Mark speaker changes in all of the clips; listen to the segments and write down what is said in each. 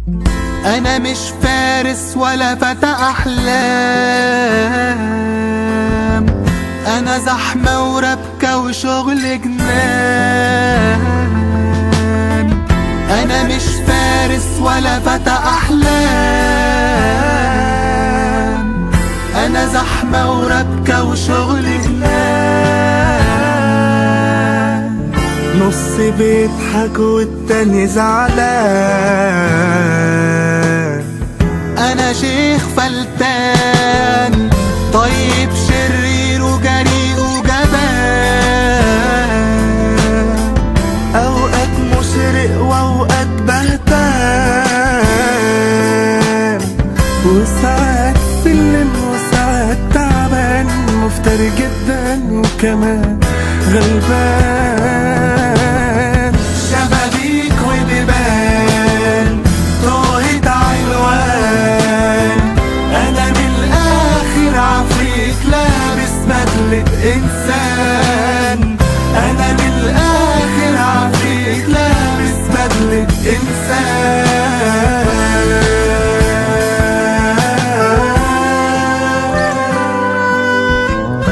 Speaker 1: انا مش فارس ولا فتى احلام انا زحمة وربكة وشغل جنان انا مش فارس ولا فتى احلام انا زحمة وربكة وشغل جنان
Speaker 2: نص بيضحك والتاني زعلان
Speaker 1: انا شيخ فلتان طيب شرير وجريء وجبان
Speaker 2: اوقات مشرق واوقات بهتان وساعات سلم وساعات تعبان مفتري جدا وكمان غلبان
Speaker 1: شبابيك وبيبان توهت عنوان انا من الاخر عفريت لابس بدلة انسان انا من الاخر عفريت لابس بدلة انسان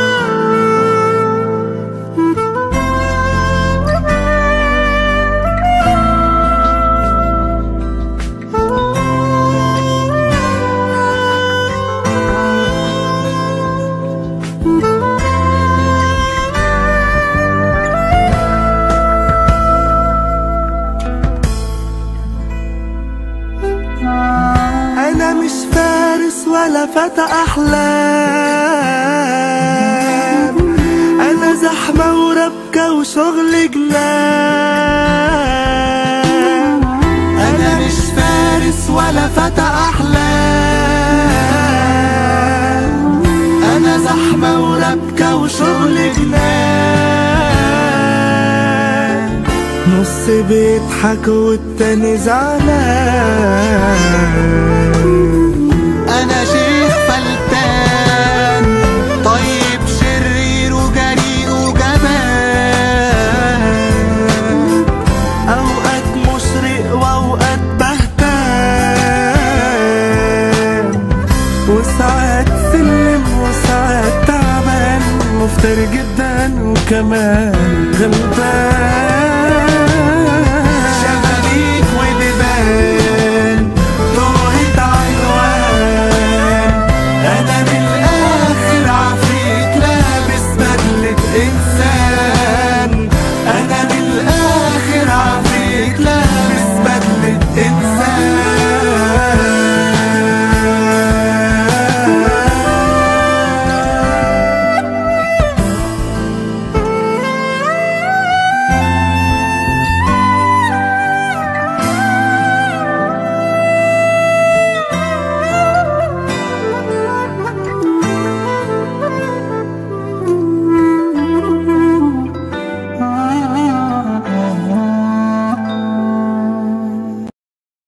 Speaker 2: انا مش فارس ولا فتى احلام انا زحمة وربكة وشغل جنان
Speaker 1: انا مش فارس ولا فتى احلام انا زحمة وربكة وشغل جنان
Speaker 2: نص بيضحك والتاني زعلان
Speaker 1: انا شيخ فلتان طيب شرير وجريء وجبان
Speaker 2: اوقات مشرق واوقات بهتان وساعات سلم وساعات تعبان مفتري جدا وكمان غلبان